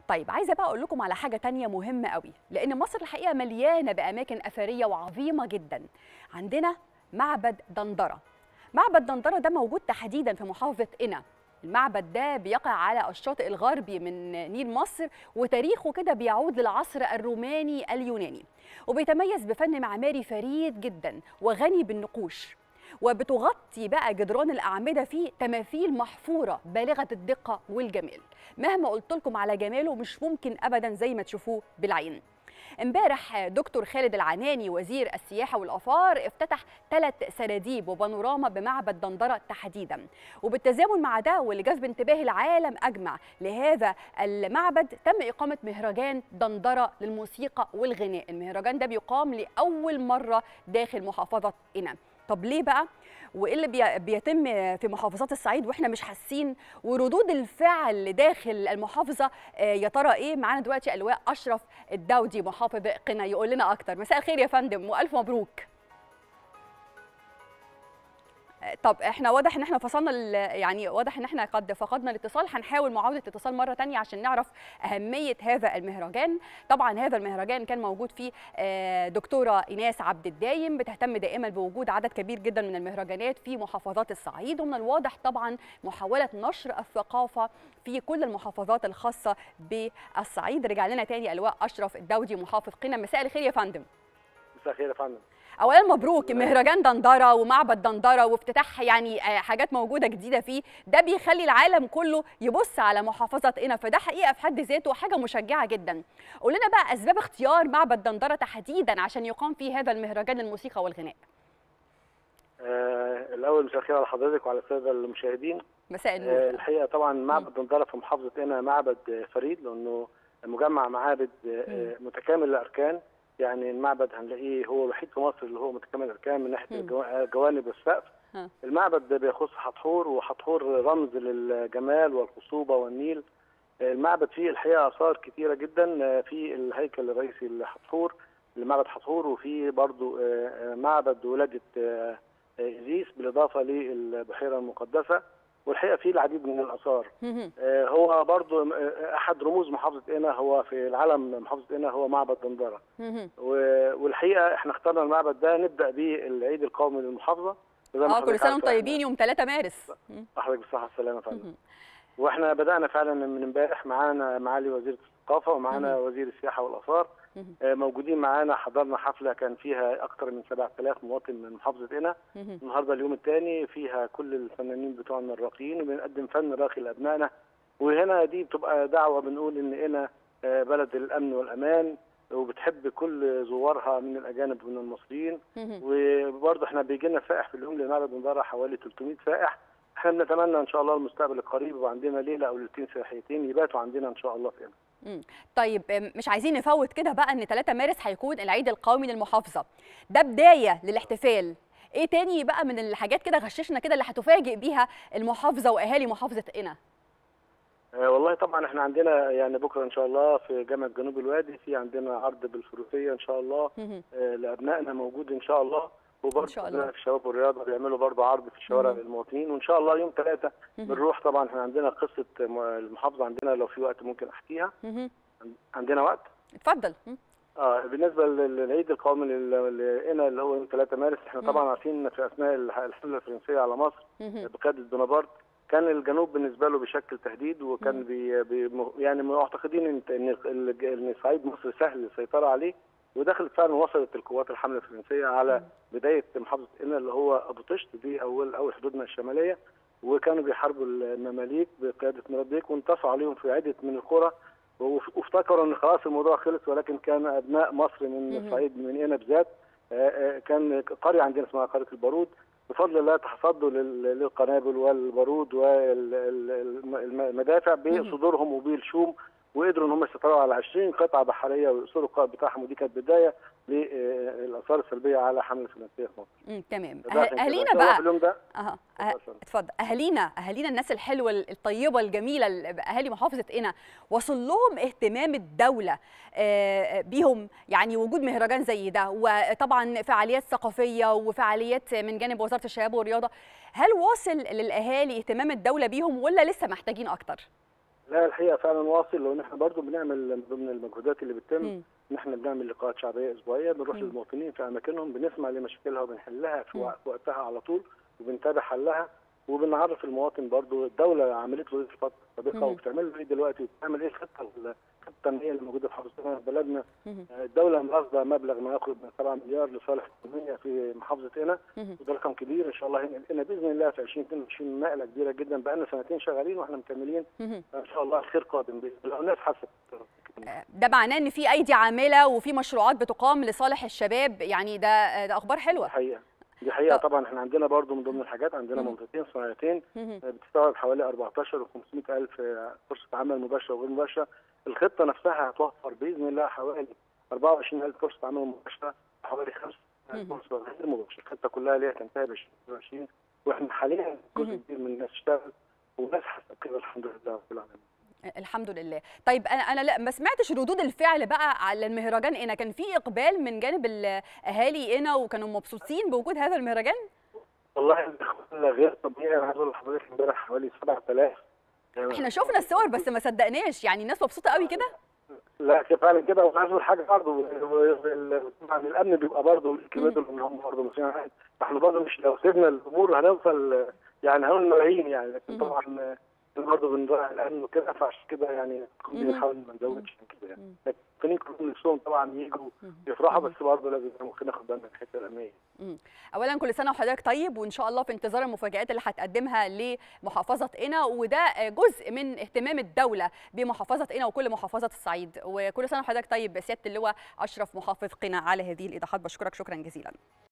طيب عايزه بقى اقول لكم على حاجه تانية مهمه قوي لان مصر الحقيقه مليانه باماكن اثريه وعظيمه جدا عندنا معبد دندره معبد دندره ده موجود تحديدا في محافظه قنا المعبد ده بيقع على الشاطئ الغربي من نيل مصر وتاريخه كده بيعود للعصر الروماني اليوناني وبيتميز بفن معماري فريد جدا وغني بالنقوش وبتغطي بقى جدران الأعمدة فيه تماثيل محفورة بالغة الدقة والجمال مهما قلت لكم على جماله مش ممكن أبدا زي ما تشوفوه بالعين امبارح دكتور خالد العناني وزير السياحة والآثار افتتح ثلاث سراديب وبانوراما بمعبد دندرة تحديدا وبالتزامن مع ده واللي جذب انتباه العالم أجمع لهذا المعبد تم إقامة مهرجان دندرة للموسيقى والغناء المهرجان ده بيقام لأول مرة داخل محافظة قنا طب ليه بقى وايه اللي بيتم في محافظات الصعيد واحنا مش حاسين وردود الفعل داخل المحافظه يا ترى ايه معانا دلوقتي اللواء اشرف الداودي محافظ قنا يقول لنا اكتر مساء الخير يا فندم والف مبروك طب احنا واضح ان احنا فصلنا يعني واضح ان احنا قد فقدنا الاتصال هنحاول معاوده الاتصال مره ثانيه عشان نعرف اهميه هذا المهرجان طبعا هذا المهرجان كان موجود فيه دكتوره ايناس عبد الدايم بتهتم دائما بوجود عدد كبير جدا من المهرجانات في محافظات الصعيد ومن الواضح طبعا محاوله نشر الثقافه في كل المحافظات الخاصه بالصعيد رجع لنا تاني اللواء اشرف الداودي محافظ قنا مساء الخير يا فندم مساء الخير يا فندم اولا مبروك مهرجان دندره ومعبد دندره وافتتاح يعني حاجات موجوده جديده فيه ده بيخلي العالم كله يبص على محافظه قنا فده حقيقه في حد ذاته حاجه مشجعه جدا قول لنا بقى اسباب اختيار معبد دندره تحديدا عشان يقام فيه هذا المهرجان للموسيقى والغناء آه الاول مساء الخير على حضرتك وعلى الساده المشاهدين مساء النور آه الحقيقه طبعا معبد دندره في محافظه قنا معبد فريد لانه مجمع معابد آه متكامل الاركان يعني المعبد هنلاقيه هو الوحيد في مصر اللي هو متكامل الاركان من ناحيه جوانب السقف المعبد بيخص حتحور وحتحور رمز للجمال والخصوبه والنيل المعبد فيه الحقيقه اثار كثيره جدا في الهيكل الرئيسي لحتحور لمعبد حتحور وفي برضو معبد ولاده ازيس بالاضافه للبحيره المقدسه والحقيقه في العديد من الاثار آه هو برضو احد رموز محافظه قنا هو في العالم محافظه قنا هو معبد دندره والحقيقه احنا اخترنا المعبد ده نبدا به العيد القومي للمحافظه اه كل سنه وانتم طيبين يوم 3 مارس حضرتك بالصحه والسلامه يا فندم واحنا بدانا فعلا من امبارح معانا معالي وزيره الثقافه ومعانا وزير السياحه والاثار موجودين معانا حضرنا حفله كان فيها اكثر من 7000 مواطن من محافظه قنا النهارده اليوم الثاني فيها كل الفنانين بتوعنا الراقيين وبنقدم فن راقي لابنائنا وهنا دي بتبقى دعوه بنقول ان قنا بلد الامن والامان وبتحب كل زوارها من الاجانب ومن المصريين وبرضه احنا بيجي لنا سائح في اليوم لمعبد مدرة حوالي 300 سائح احنا بنتمنى ان شاء الله المستقبل القريب يبقى عندنا ليله او ليلتين سياحيتين يباتوا عندنا ان شاء الله في قنا طيب مش عايزين نفوت كده بقى ان 3 مارس هيكون العيد القومي للمحافظه ده بدايه للاحتفال ايه تاني بقى من الحاجات كده غششنا كده اللي هتفاجئ بيها المحافظه واهالي محافظه قنا آه والله طبعا احنا عندنا يعني بكره ان شاء الله في جامعه جنوب الوادي في عندنا عرض بالفروسيه ان شاء الله آه لابنائنا موجود ان شاء الله وبرضه في الشباب والرياضه بيعملوا برضه عرض في الشوارع للمواطنين وان شاء الله يوم ثلاثه بنروح طبعا احنا عندنا قصه المحافظه عندنا لو في وقت ممكن احكيها عندنا وقت اتفضل اه بالنسبه للعيد القومي لقنا اللي هو يوم 3 مارس احنا طبعا عارفين في اثناء الحمله الفرنسيه على مصر بقياده بونابرت كان الجنوب بالنسبه له بيشكل تهديد وكان بي بي يعني معتقدين ان ان صعيد مصر سهل السيطره عليه ودخلت فعلا وصلت القوات الحمله الفرنسيه على بدايه محافظه قنا اللي هو ابو طشت دي اول اول حدودنا الشماليه وكانوا بيحاربوا المماليك بقياده مراد بيك وانتصروا عليهم في عده من القرى وافتكروا ان خلاص الموضوع خلص ولكن كان ابناء مصر من الصعيد من قنا بالذات كان قريه عندنا اسمها قريه البارود بفضل الله تصدوا للقنابل والبارود والمدافع بصدورهم وبالشوم وقدروا ان هم يسيطروا على 20 قطعه بحريه ويقصروا القائد بتاعهم ودي كانت بدايه للاثار السلبيه على حمله الفرنسيه في مصر. امم تمام اهالينا بقى في اليوم ده اه اتفضل اهالينا اهالينا الناس الحلوه الطيبه الجميله اهالي محافظه قنا وصل لهم اهتمام الدوله بيهم يعني وجود مهرجان زي ده وطبعا فعاليات ثقافيه وفعاليات من جانب وزاره الشباب والرياضه هل واصل للاهالي اهتمام الدوله بيهم ولا لسه محتاجين اكتر؟ لا الحقيقه فعلا واصل لان احنا برضو بنعمل من ضمن المجهودات اللي بتتم مم. ان احنا بنعمل لقاءات شعبيه اسبوعيه بنروح مم. للمواطنين في اماكنهم بنسمع لمشاكلها وبنحلها في مم. وق- في وقتها على طول وبنتابع حلها وبنعرف المواطن برضو الدوله عملت له ايه في الفتره السابقه مم. وبتعمل له ايه دلوقتي وبتعمل ايه الخطه الخطه التنميه اللي موجوده في محافظتنا في بلدنا مم. الدوله مقصده مبلغ ما يقرب من 7 مليار لصالح التنميه في محافظه قنا مم. وده رقم كبير ان شاء الله هنا قنا باذن الله في 2022 نقله كبيره جدا بقالنا سنتين شغالين واحنا مكملين مم. ان شاء الله الخير قادم باذن الله والناس حست ده معناه ان في ايدي عامله وفي مشروعات بتقام لصالح الشباب يعني ده ده اخبار دي حلوه حقيقه دي حقيقه طب- طبعا احنا عندنا برضو من ضمن الحاجات عندنا مم. منطقتين صناعتين مم. بتستوعب حوالي 14 و500 الف فرصه عمل مباشره وغير مباشره الخطه نفسها هتوفر باذن الله حوالي 24 الف فرصه عمل مباشره حوالي 5 مم. فرصه غير مباشره الخطه كلها اللي هي تنتهي ب 2020 واحنا حاليا جزء مم. كبير من الناس اشتغل وناس حست كده الحمد لله رب العالمين الحمد لله طيب انا انا لا ما سمعتش ردود الفعل بقى على المهرجان هنا كان في اقبال من جانب الاهالي هنا وكانوا مبسوطين بوجود هذا المهرجان والله الاخوان غير طبيعي انا عايز اقول لحضرتك امبارح حوالي 7000 يعني احنا شفنا الصور بس ما صدقناش يعني الناس مبسوطه قوي كده لا كده فعلا كده وعايز اقول حاجه برضه وال- طبعا الامن بيبقى برضه كبير ان هم برضه مسؤولين عن احنا برضه مش لو سيبنا الامور هنوصل يعني هنقول ملايين يعني لكن مم. طبعا برضه بنراعي الامن وكده فعشان كده يعني كنا مم. بنحاول ما نزودش من كده مم. يعني لكن المواطنين كلهم نفسهم طبعا يجوا مم. يفرحوا مم. بس برضه لازم ممكن ناخد بالنا من الحته الامنيه اولا كل سنه وحضرتك طيب وان شاء الله في انتظار المفاجات اللي هتقدمها لمحافظه قنا وده جزء من اهتمام الدوله بمحافظه قنا وكل محافظات الصعيد وكل سنه وحضرتك طيب سياده اللواء اشرف محافظ قنا على هذه الايضاحات بشكرك شكرا جزيلا